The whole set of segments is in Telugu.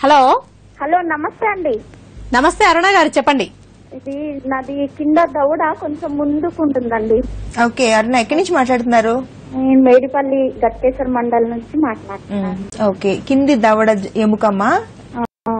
హలో హలో నమస్తే అండి నమస్తే అరుణ గారు చెప్పండి ఇది నాది కింద దవడ కొంచెం ముందుకుంటుందండి ఓకే అరుణ ఎక్కడి నుంచి మాట్లాడుతున్నారు నేను మేడిపల్లి గట్కేశ్వర మండల్ నుంచి మాట్లాడుతున్నాను ఓకే కింది దవడ ఎముకమ్మా ఆ.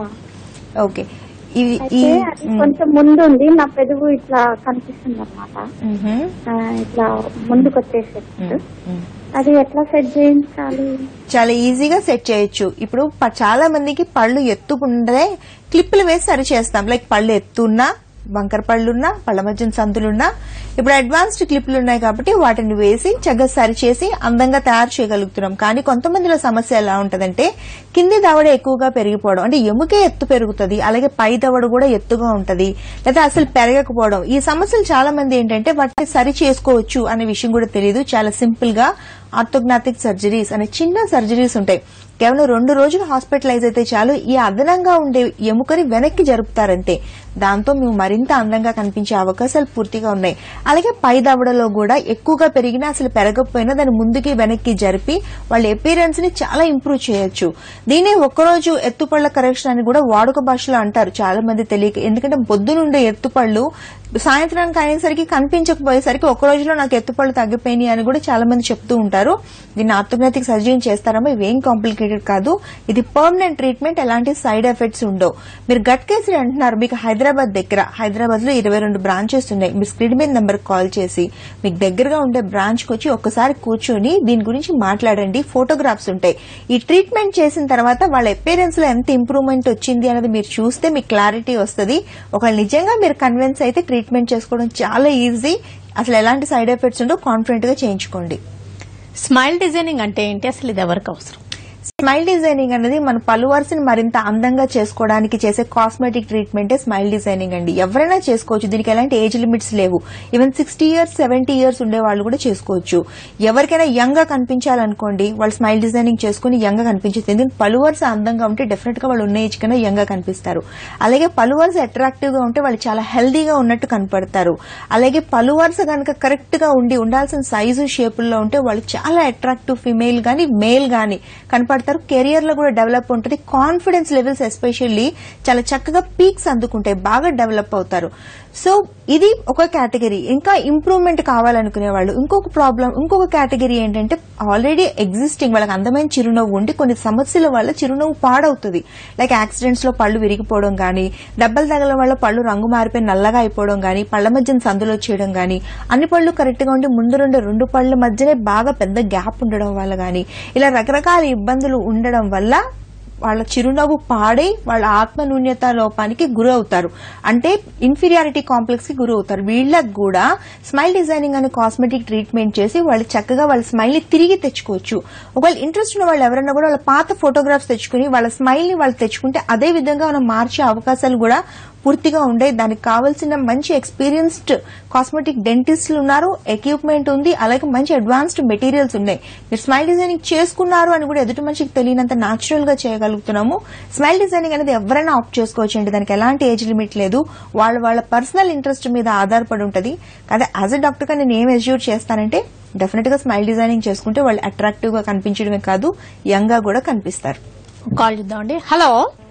ఓకే ఇది ఈ అయితే అది కొంచెం ముందు ఉంది నా పెదవు ఇట్లా కనిపిస్తుంది అనమాట మ్మ్. ఇట్లా ముందుకు వచ్చేసేటట్టు అది ఎట్లా సెట్ చేయించాలి చాలా ఈజీగా సెట్ చేయొచ్చు ఇప్పుడు ప- చాలా మందికి పళ్ళు ఎత్తుకుంటే క్లిప్పులు వేసి సరి చేస్తాం లైక్ పళ్ళు ఎత్తున్నా వంకర పళ్ళున్నా పళ్ళ మధ్యన సందులున్నా ఇప్పుడు అడ్వాన్స్డ్ క్లిప్లు ఉన్నాయి కాబట్టి వాటిని వేసి చక్కగా సరి చేసి అందంగా తయారు చేయగలుగుతున్నాం కానీ కొంతమందిలో సమస్య ఎలా ఉంటదంటే కింది దవడ ఎక్కువగా పెరిగిపోవడం అంటే ఎముకే ఎత్తు పెరుగుతుంది అలాగే పై దవడ కూడా ఎత్తుగా ఉంటది లేదా అసలు పెరగకపోవడం ఈ సమస్యలు చాలా మంది ఏంటంటే వాటిని సరి చేసుకోవచ్చు అనే విషయం కూడా తెలియదు చాలా సింపుల్ గా ఆర్థోగ్నాటిక్ సర్జరీస్ అనే చిన్న సర్జరీస్ ఉంటాయి కేవలం రెండు రోజులు హాస్పిటలైజ్ అయితే చాలు ఈ అదనంగా ఉండే ఎముకని వెనక్కి జరుపుతారంతే దాంతో మేము మరింత అందంగా కనిపించే అవకాశాలు పూర్తిగా ఉన్నాయి అలాగే పై దవడలో కూడా ఎక్కువగా పెరిగినా అసలు పెరగకపోయినా దాన్ని ముందుకి వెనక్కి జరిపి వాళ్ళ అపీరెన్స్ ని చాలా ఇంప్రూవ్ చేయొచ్చు దీనే ఒక్కరోజు ఎత్తుపళ్ల కరెక్షన్ అని కూడా వాడుక భాషలో అంటారు చాలా మంది తెలియక ఎందుకంటే పొద్దునుండే ఎత్తుపళ్ళు సాయంత్రానికి అయ్యేసరికి కనిపించకపోయేసరికి ఒక రోజులో నాకు ఎత్తుపళ్ళు తగ్గిపోయినాయి అని కూడా చాలా మంది చెప్తూ ఉంటారు దీన్ని ఆర్థోగ్నాటిక్ సర్జరీ చేస్తారమ్మా ఇవేం కాంప్లికేటెడ్ కాదు ఇది పర్మనెంట్ ట్రీట్మెంట్ ఎలాంటి సైడ్ ఎఫెక్ట్స్ ఉండవు మీరు గట్ కేసరి అంటున్నారు మీకు హైదరాబాద్ దగ్గర హైదరాబాద్ లో ఇరవై రెండు బ్రాంచెస్ ఉన్నాయి మీరు స్క్రీన్ మీద నెంబర్ కాల్ చేసి మీకు దగ్గరగా ఉండే బ్రాంచ్ కి వచ్చి ఒక్కసారి కూర్చొని దీని గురించి మాట్లాడండి ఫోటోగ్రాఫ్స్ ఉంటాయి ఈ ట్రీట్మెంట్ చేసిన తర్వాత వాళ్ళ అపేరెన్స్ లో ఎంత ఇంప్రూవ్మెంట్ వచ్చింది అనేది మీరు చూస్తే మీకు క్లారిటీ వస్తుంది ఒకవేళ నిజంగా మీరు కన్విన్స్ అయితే ట్రీట్మెంట్ చేసుకోవడం చాలా ఈజీ అసలు ఎలాంటి సైడ్ ఎఫెక్ట్స్ ఉండో కాన్ఫిడెంట్ గా చేయించుకోండి స్మైల్ డిజైనింగ్ అంటే ఏంటి అసలు ఇది ఎవరికి అవసరం స్మైల్ డిజైనింగ్ అనేది మన పలు వరుసని మరింత అందంగా చేసుకోవడానికి చేసే కాస్మెటిక్ ట్రీట్మెంటే స్మైల్ డిజైనింగ్ అండి ఎవరైనా చేసుకోవచ్చు దీనికి ఎలాంటి ఏజ్ లిమిట్స్ లేవు even sixty years seventy years ఉండే వాళ్ళు కూడా చేసుకోవచ్చు ఎవరికైనా యంగ్ గా కనిపించాలనుకోండి వాళ్ళు స్మైల్ డిజైనింగ్ చేసుకుని యంగ్ గా కనిపించేది ఎందుకంటే పలు వరుస అందంగా ఉంటే డెఫినెట్ గా వాళ్ళు ఉన్న ఏజ్ కన్నా యంగ్ గా కనిపిస్తారు అలాగే పలు వరుస అట్రాక్టివ్ గా ఉంటే వాళ్ళు చాలా హెల్దీగా ఉన్నట్టు కనపడతారు అలాగే పలు వరుస కనుక కరెక్ట్ గా ఉండి ఉండాల్సిన సైజు షేపుల్లో ఉంటే వాళ్ళు చాలా అట్రాక్టివ్ ఫిమేల్ గానీ మేల్ గానీ కనపడతారు కెరియర్ లో కూడా డెవలప్ ఉంటుంది కాన్ఫిడెన్స్ లెవెల్స్ ఎస్పెషల్లీ చాలా చక్కగా పీక్స్ అందుకుంటాయి బాగా డెవలప్ అవుతారు సో ఇది ఒక కేటగిరీ ఇంకా ఇంప్రూవ్మెంట్ కావాలనుకునే వాళ్ళు ఇంకొక ప్రాబ్లం ఇంకొక కేటగిరీ ఏంటంటే ఆల్రెడీ ఎగ్జిస్టింగ్ వాళ్ళకి అందమైన చిరునవ్వు ఉండి కొన్ని సమస్యల వల్ల చిరునవ్వు పాడవుతుంది లైక్ యాక్సిడెంట్స్ లో పళ్ళు విరిగిపోవడం గానీ దెబ్బలు తగలడం వల్ల పళ్ళు రంగు మారిపోయి నల్లగా అయిపోవడం గానీ పళ్ళ మధ్యన సందులు వచ్చేయడం గానీ అన్ని పళ్ళు కరెక్ట్ గా ఉండి ముందు రెండు రెండు పళ్ళ మధ్యనే బాగా పెద్ద గ్యాప్ ఉండడం వల్ల గానీ ఇలా రకరకాల ఇబ్బందులు ఉండడం వల్ల వాళ్ళ చిరునవ్వు పాడై వాళ్ళ ఆత్మ న్యూన్యత లోపానికి గురవుతారు అంటే ఇన్ఫీరియారిటీ కాంప్లెక్స్ కి గురవుతారు వీళ్ళకి కూడా స్మైల్ డిజైనింగ్ అనే కాస్మెటిక్ ట్రీట్మెంట్ చేసి వాళ్ళు చక్కగా వాళ్ళ స్మైల్ ని తిరిగి తెచ్చుకోవచ్చు ఒకవేళ ఇంట్రెస్ట్ ఉన్న వాళ్ళు ఎవరైనా కూడా వాళ్ళ పాత ఫోటోగ్రాఫ్స్ తెచ్చుకుని వాళ్ళ స్మైల్ ని వాళ్ళు తెచ్చుకుంటే అదే విధంగా మనం మార్చే అవకాశాలు కూడా పూర్తిగా ఉండే దానికి కావాల్సిన మంచి ఎక్స్పీరియన్స్డ్ కాస్మెటిక్ డెంటిస్టులు ఉన్నారు ఎక్విప్మెంట్ ఉంది అలాగే మంచి అడ్వాన్స్డ్ మెటీరియల్స్ ఉన్నాయి మీరు స్మైల్ డిజైనింగ్ చేసుకున్నారు అని కూడా ఎదుటి మనిషికి తెలియనంత నాచురల్ గా చేయగలుగుతున్నాము స్మైల్ డిజైనింగ్ అనేది ఎవరైనా ఆప్ట్ చేసుకోవచ్చు అండి దానికి ఎలాంటి ఏజ్ లిమిట్ లేదు వాళ్ళ వాళ్ళ పర్సనల్ ఇంట్రెస్ట్ మీద ఆధారపడి ఉంటది కానీ యాజ్ అ డాక్టర్ గా నేను ఏం ఎజ్యూర్ చేస్తానంటే డెఫినెట్ గా స్మైల్ డిజైనింగ్ చేసుకుంటే వాళ్ళు అట్రాక్టివ్ గా కనిపించడమే కాదు యంగ్ గా కూడా కనిపిస్తారు కాల్ చూద్దామండి హలో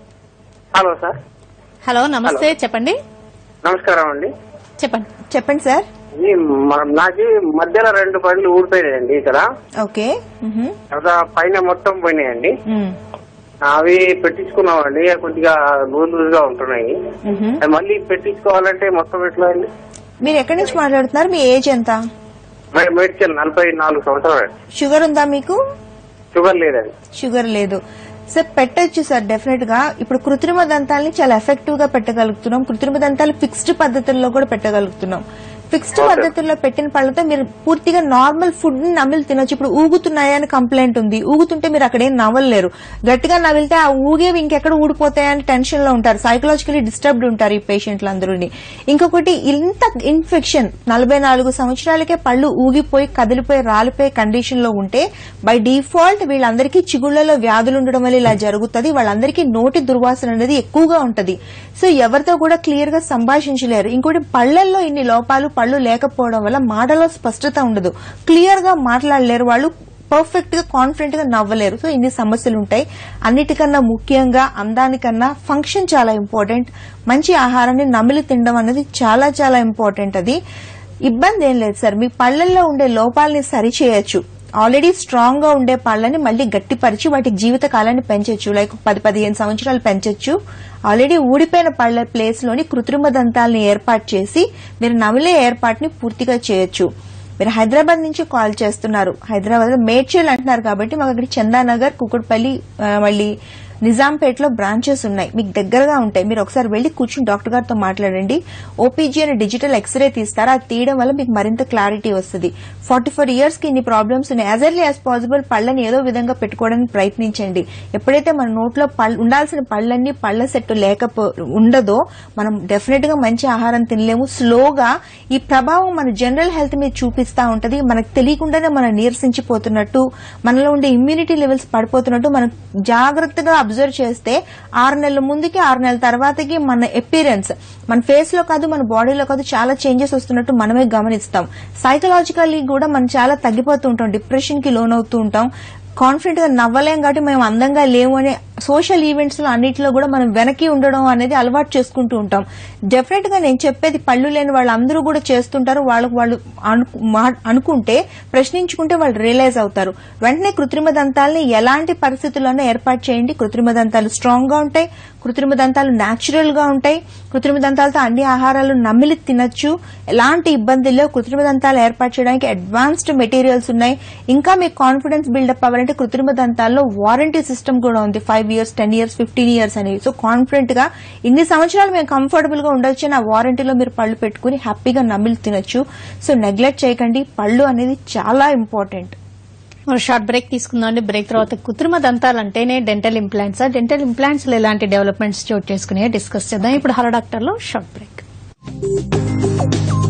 హలో సార్ హలో నమస్తే చెప్పండి నమస్కారం అండి చెప్పండి చెప్పండి సార్ ఈ మ- నాకు మధ్యలో రెండు పనులు ఊడిపోయినాయండి ఇక్కడ ఓకే మ్హూ. తర్వాత పైన మొత్తం పోయినాయండి మ్. అవి పెట్టించుకున్నామండి అవి కొద్దిగా లూజ్ లూజ్ గా ఉంటున్నాయి మ్హూ. అవి మళ్ళీ పెట్టించుకోవాలంటే మొత్తం ఎట్లా అండి మీరు ఎక్కడి నుంచి మాట్లాడుతున్నారు మీ ఏజ్ ఎంత మరి మెడికల్ నలభై నాలుగు సంవత్సరాలు షుగర్ ఉందా మీకు షుగర్ లేదండి షుగర్ లేదు సార్ పెట్టొచ్చు సార్ డెఫినెట్ గా ఇప్పుడు కృత్రిమ దంతాలని చాలా ఎఫెక్టివ్ గా పెట్టగలుగుతున్నాం కృత్రిమ దంతాలు ఫిక్స్డ్ పద్ధతుల్లో కూడా పెట్టగలుగుతున్నాం ఫిక్స్డ్ Okay. పద్ధతుల్లో పెట్టిన పళ్ళతో మీరు పూర్తిగా నార్మల్ ఫుడ్ ని నమిలి తినొచ్చు ఇప్పుడు ఊగుతున్నాయని కంప్లైంట్ ఉంది ఊగుతుంటే మీరు అక్కడ ఏం నవ్వలేరు గట్టిగా నవిలితే ఆ ఊగేవి ఇంకెక్కడ ఊడిపోతాయని టెన్షన్ లో ఉంటారు సైకలాజికలీ డిస్టర్బ్డ్ ఉంటారు ఈ పేషెంట్లు అందరూని ఇంకొకటి ఇంత ఇన్ఫెక్షన్ నలభై నాలుగు సంవత్సరాలకే పళ్ళు ఊగిపోయి కదిలిపోయి రాలిపోయే కండిషన్ లో ఉంటే బై డిఫాల్ట్ వీళ్ళందరికీ చిగుళ్లలో వ్యాధులు ఉండడం వల్ల ఇలా జరుగుతుంది వాళ్ళందరికీ నోటి దుర్వాసన అనేది ఎక్కువగా ఉంటది సో ఎవరితో కూడా క్లియర్ గా సంభాషించలేరు ఇంకోటి పళ్ళల్లో ఇన్ని లోపాలు పళ్ళు లేకపోవడం వల్ల మాటలో స్పష్టత ఉండదు క్లియర్ గా మాట్లాడలేరు వాళ్ళు పర్ఫెక్ట్ గా కాన్ఫిడెంట్ గా నవ్వలేరు సో ఇన్ని సమస్యలు ఉంటాయి అన్నిటికన్నా ముఖ్యంగా అందానికన్నా ఫంక్షన్ చాలా ఇంపార్టెంట్ మంచి ఆహారాన్ని నమిలి తినడం అనేది చాలా చాలా ఇంపార్టెంట్ అది ఇబ్బంది ఏం లేదు సార్ మీ పళ్ళల్లో ఉండే లోపాలని సరిచేయచ్చు ఆల్రెడీ స్ట్రాంగ్ గా ఉండే పళ్ళని మళ్ళీ గట్టిపరిచి వాటి జీవిత కాలాన్ని పెంచొచ్చు లైక్ పది పదిహేను సంవత్సరాలు పెంచొచ్చు ఆల్రెడీ ఊడిపోయిన పళ్ళ ప్లేస్ లోని కృత్రిమ దంతాలని ఏర్పాటు చేసి మీరు నమిలే ఏర్పాటుని పూర్తిగా చేయొచ్చు మీరు హైదరాబాద్ నుంచి కాల్ చేస్తున్నారు హైదరాబాద్ లో మేడ్చల్ అంటున్నారు కాబట్టి మాకు అక్కడ చందానగర్ కుకుట్పల్లి ఆ, మళ్ళీ నిజాంపేటలో బ్రాంచెస్ ఉన్నాయి మీకు దగ్గరగా ఉంటాయి మీరు ఒకసారి వెళ్లి కూర్చుని డాక్టర్ గారితో మాట్లాడండి ఓపీజీ అనే డిజిటల్ ఎక్స్రే తీస్తారా అది తీయడం వల్ల మీకు మరింత క్లారిటీ వస్తుంది ఫార్టీ ఫోర్ ఇయర్స్ కి ఇన్ని ప్రాబ్లమ్స్ ఉన్నాయి యాజ్ ఎర్లీ యాజ్ పాసిబుల్ పళ్ళని ఏదో విధంగా పెట్టుకోవడానికి ప్రయత్నించండి ఎప్పుడైతే మన నోట్లో పళ్ళు ఉండాల్సిన పళ్ళన్నీ పళ్ళ సెట్ లేకపో ఉండదో మనం డెఫినెట్ గా మంచి ఆహారం తినలేము స్లోగా ఈ ప్రభావం మన జనరల్ హెల్త్ మీద చూపిస్తా ఉంటది మనకు తెలియకుండానే మనం నీరసించిపోతున్నట్టు మనలో ఉండే ఇమ్యూనిటీ లెవెల్స్ పడిపోతున్నట్టు మనం జాగ్రత్తగా అబ్జర్వ్ చేస్తే ఆరు నెలల ముందుకి ఆరు నెలల తర్వాతకి మన ఎపీరెన్స్ మన ఫేస్ లో కాదు మన బాడీలో కాదు చాలా చేంజెస్ వస్తున్నట్టు మనమే గమనిస్తాం సైకలాజికల్లీ కూడా మనం చాలా తగ్గిపోతూ ఉంటాం డిప్రెషన్ కి లోన్ అవుతూ ఉంటాం కాన్ఫిడెంట్ గా నవ్వలేం కాబట్టి మేము అందంగా లేవు అనే సోషల్ ఈవెంట్స్ లో అన్నిటిలో కూడా మనం వెనక్కి ఉండడం అనేది అలవాటు చేసుకుంటూ ఉంటాం డెఫినెట్ గా నేను చెప్పేది పళ్ళు లేని వాళ్ళందరూ కూడా చేస్తుంటారు వాళ్ళకు వాళ్ళు అను- మా- అనుకుంటే ప్రశ్నించుకుంటే వాళ్ళు రియలైజ్ అవుతారు వెంటనే కృత్రిమ దంతాలని ఎలాంటి పరిస్థితుల్లోనే ఏర్పాటు చేయండి కృత్రిమ దంతాలు స్ట్రాంగ్ గా ఉంటాయి కృత్రిమ దంతాలు న్యాచురల్ గా ఉంటాయి కృత్రిమ దంతాలతో అన్ని ఆహారాలు నమిలి తినొచ్చు ఎలాంటి ఇబ్బందుల్లో కృత్రిమ దంతాలు ఏర్పాటు చేయడానికి అడ్వాన్స్డ్ మెటీరియల్స్ ఉన్నాయి ఇంకా మీకు కాన్ఫిడెన్స్ బిల్డప్ అవ్వాలంటే కృత్రిమ దంతాల్లో వారంటీ సిస్టమ్ కూడా ఉంది five years ten years fifteen years అనేవి సో కాన్ఫిడెంట్ గా ఇన్ని సంవత్సరాలు మేము కంఫర్టబుల్ గా ఉండొచ్చు ఆ వారంటీలో మీరు పళ్ళు పెట్టుకుని హ్యాపీగా నమిలి తినొచ్చు సో నెగ్లెక్ట్ చేయకండి పళ్ళు అనేది చాలా ఇంపార్టెంట్ మనం షార్ట్ బ్రేక్ తీసుకుందాం అండి బ్రేక్ తర్వాత కృత్రిమ దంతాలు అంటేనే డెంటల్ ఇంప్లాంట్స్ డెంటల్ ఇంప్లాంట్స్ లో ఎలాంటి డెవలప్మెంట్స్ చోటు చేసుకునే డిస్కస్ చేద్దాం ఇప్పుడు హలో డాక్టర్ లో షార్ట్ బ్రేక్